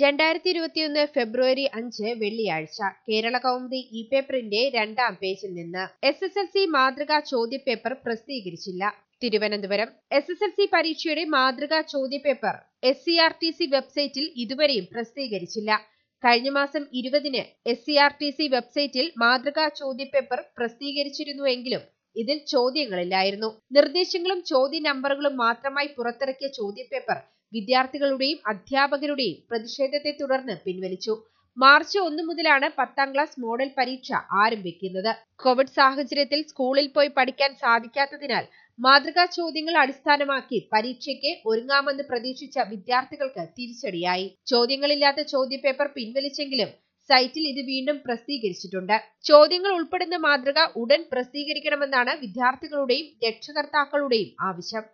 രണ്ടായിരത്തി ഇരുപത്തിയൊന്ന് ഫെബ്രുവരി അഞ്ച് വെള്ളിയാഴ്ച കേരള കൗമുദി ഇ പേപ്പറിന്റെ രണ്ടാം പേജിൽ നിന്ന് എസ് എസ് എൽ സി മാതൃകാ ചോദ്യപേപ്പർ പ്രസിദ്ധീകരിച്ചില്ല Thiruvananthapuram S S L C പരീക്ഷയുടെ മാതൃകാ ചോദ്യപേപ്പർ S C R T C വെബ്സൈറ്റിൽ ഇതുവരെയും പ്രസിദ്ധീകരിച്ചില്ല കഴിഞ്ഞ മാസം ഇരുപതിന് S C R T C വെബ്സൈറ്റിൽ മാതൃകാ ചോദ്യപേപ്പർ പ്രസിദ്ധീകരിച്ചിരുന്നുവെങ്കിലും ഇതിൽ ചോദ്യങ്ങളില്ലായിരുന്നു നിർദ്ദേശങ്ങളും ചോദ്യ നമ്പറുകളും മാത്രമായി പുറത്തിറക്കിയ ചോദ്യപേപ്പർ വിദ്യാർത്ഥികളുടെയും അധ്യാപകരുടെയും പ്രതിഷേധത്തെ തുടർന്ന് പിൻവലിച്ചു മാർച്ച് ഒന്ന് മുതലാണ് പത്താം ക്ലാസ് മോഡൽ പരീക്ഷ ആരംഭിക്കുന്നത് കോവിഡ് സാഹചര്യത്തിൽ സ്കൂളിൽ പോയി പഠിക്കാൻ സാധിക്കാത്തതിനാൽ മാതൃകാ ചോദ്യങ്ങൾ അടിസ്ഥാനമാക്കി പരീക്ഷയ്ക്ക് ഒരുങ്ങാമെന്ന് പ്രതീക്ഷിച്ച വിദ്യാർത്ഥികൾക്ക് തിരിച്ചടിയായി ചോദ്യങ്ങളില്ലാത്ത ചോദ്യപേപ്പർ പിൻവലിച്ചെങ്കിലും സൈറ്റിൽ ഇത് വീണ്ടും പ്രസിദ്ധീകരിച്ചിട്ടുണ്ട് ചോദ്യങ്ങൾ ഉൾപ്പെടുന്ന മാതൃക ഉടൻ പ്രസിദ്ധീകരിക്കണമെന്നാണ് വിദ്യാർത്ഥികളുടെയും രക്ഷകർത്താക്കളുടെയും ആവശ്യം